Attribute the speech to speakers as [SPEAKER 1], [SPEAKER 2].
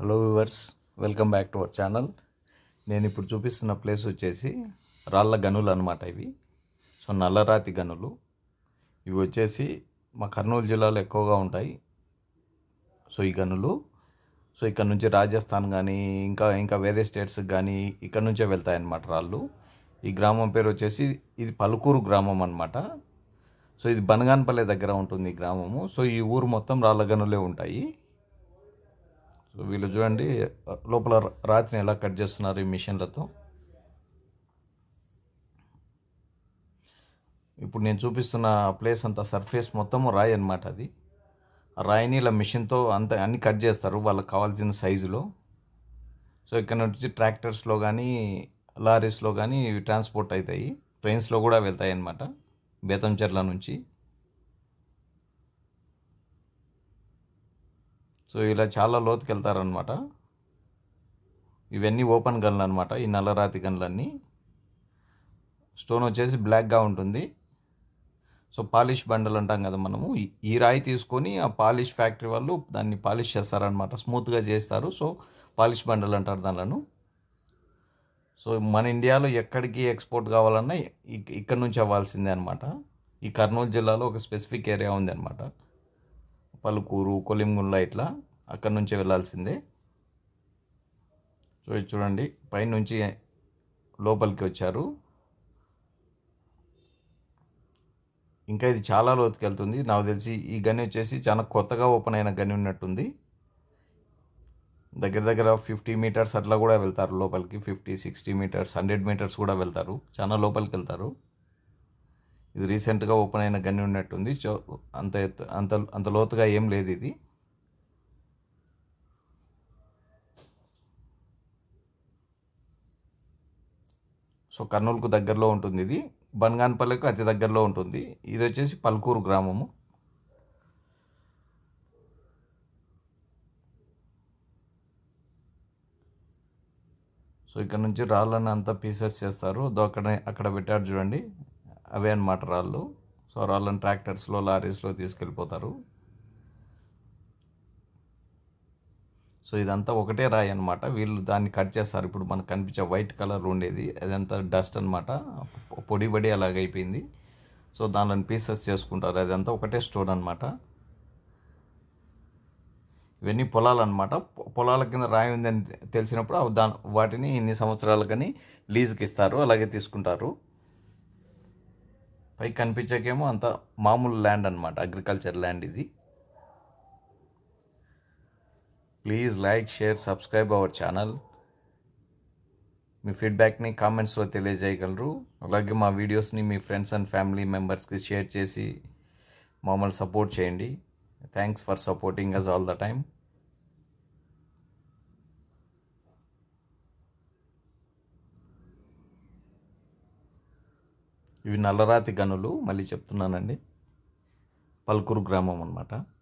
[SPEAKER 1] hello viewers welcome back to our channel నేను ఇప్పుడు చూపిస్తున్న ప్లేస్ వచ్చేసి రాళ్ళ గనులు అనమాట ఇవి సో నల్లరాతి గనులు ఇవి వచ్చేసి మా కర్నూలు జిల్లాలో ఎక్కువగా ఉంటాయి సో ఈ గనులు సో ఇక్కడ నుంచి రాజస్థాన్ కానీ ఇంకా ఇంకా వేరే స్టేట్స్కి కానీ ఇక్కడ నుంచే వెళ్తాయి అన్నమాట రాళ్ళు ఈ గ్రామం పేరు వచ్చేసి ఇది పలుకూరు గ్రామం అన్నమాట సో ఇది బనగాన్పల్లె దగ్గర ఉంటుంది ఈ గ్రామము సో ఈ ఊరు మొత్తం రాళ్ళ గనులే ఉంటాయి సో వీళ్ళు చూడండి లోపల రాతిని ఎలా కట్ చేస్తున్నారు ఈ మిషన్లతో ఇప్పుడు నేను చూపిస్తున్న ప్లేస్ అంతా సర్ఫేస్ మొత్తం రాయి అనమాట అది ఆ రాయిని ఇలా మిషన్తో అంత అన్ని కట్ చేస్తారు వాళ్ళకి కావాల్సిన సైజులో సో ఇక్కడ నుంచి ట్రాక్టర్స్లో కానీ లారీస్లో కానీ ఇవి ట్రాన్స్పోర్ట్ అవుతాయి ట్రైన్స్లో కూడా వెళ్తాయి అన్నమాట బేతంచెర్ల నుంచి సో ఇలా చాలా లోతుకి వెళ్తారనమాట ఇవన్నీ ఓపెన్ గన్లు అనమాట ఈ నల్లరాతి గన్లన్నీ స్టోన్ వచ్చేసి బ్లాక్గా ఉంటుంది సో పాలిష్ బండలు అంటాం కదా మనము ఈ- ఈ రాయి తీసుకొని ఆ పాలిష్ ఫ్యాక్టరీ వాళ్ళు దాన్ని పాలిష్ చేస్తారనమాట స్మూత్గా చేస్తారు సో పాలిష్ బండలు అంటారు దానిలను సో మన ఇండియాలో ఎక్కడికి ఎక్స్పోర్ట్ కావాలన్నా ఇక్- ఇక్కడ నుంచి అవ్వాల్సిందే అనమాట ఈ కర్నూలు జిల్లాలో ఒక స్పెసిఫిక్ ఏరియా ఉంది అనమాట పలుకూరు కొలింగుండ్ల ఇట్లా అక్కడ నుంచి వెళ్ళాల్సిందే సో ఇది చూడండి పైనుంచి లోపలికి వచ్చారు ఇంకా ఇది చాలా లోతుకి వెళ్తుంది నాకు తెలిసి ఈ గని వచ్చేసి చాలా కొత్తగా ఓపెన్ అయిన గని ఉన్నట్టుంది దగ్గర దగ్గర ఫిఫ్టీ మీటర్స్ అట్లా కూడా వెళ్తారు లోపలికి fifty sixty metres hundred metres కూడా వెళ్తారు చాలా లోపలికి వెళ్తారు ఇది రీసెంట్గా ఓపెన్ అయిన గని ఉన్నట్టుంది సో అంత ఎత్తు అంత అంత లోతుగా ఏం లేదు ఇది సో కర్నూలుకు దగ్గరలో ఉంటుంది ఇది బన్గాన్పల్లెకు అతి దగ్గరలో ఉంటుంది ఇది వచ్చేసి పల్కూరు గ్రామము సో ఇక్కడ నుంచి రాళ్ళని అంతా పీసెస్ చేస్తారు దో అక్కడ అక్కడ పెట్టారు చూడండి అవే అన్నమాట రాళ్ళు సో రాళ్ళని ట్రాక్టర్స్లో లారీస్లో తీసుకెళ్ళిపోతారు సో ఇదంతా ఒకటే రాయి అనమాట వీళ్ళు దాన్ని కట్ చేస్తారు ఇప్పుడు మనకు కనిపించే వైట్ కలర్ ఉండేది అదంతా డస్ట్ అనమాట పొడి పడి అలాగైపోయింది సో దానిని పీసెస్ చేసుకుంటారు అదంతా ఒకటే స్టోన్ అనమాట ఇవన్నీ పొలాలు అనమాట పొలాల కింద రాయి ఉందని తెలిసినప్పుడు అవి దా వాటిని ఇన్ని సంవత్సరాలకని లీజుకి ఇస్తారు అలాగే తీసుకుంటారు పైకి కనిపించాకేమో అంత మామూలు ల్యాండ్ అనమాట అగ్రికల్చర్ ల్యాండ్ ఇది please like share subscribe our channel మీ ఫీడ్బ్యాక్ని కామెంట్స్లో తెలియజేయగలరు అలాగే మా వీడియోస్ని మీ ఫ్రెండ్స్ అండ్ ఫ్యామిలీ మెంబర్స్కి షేర్ చేసి మమ్మల్ని సపోర్ట్ చేయండి thanks for supporting us all the time ఇవి నల్లరాతి గనులు మళ్ళీ చెప్తున్నానండి పల్కూరు గ్రామం అన్నమాట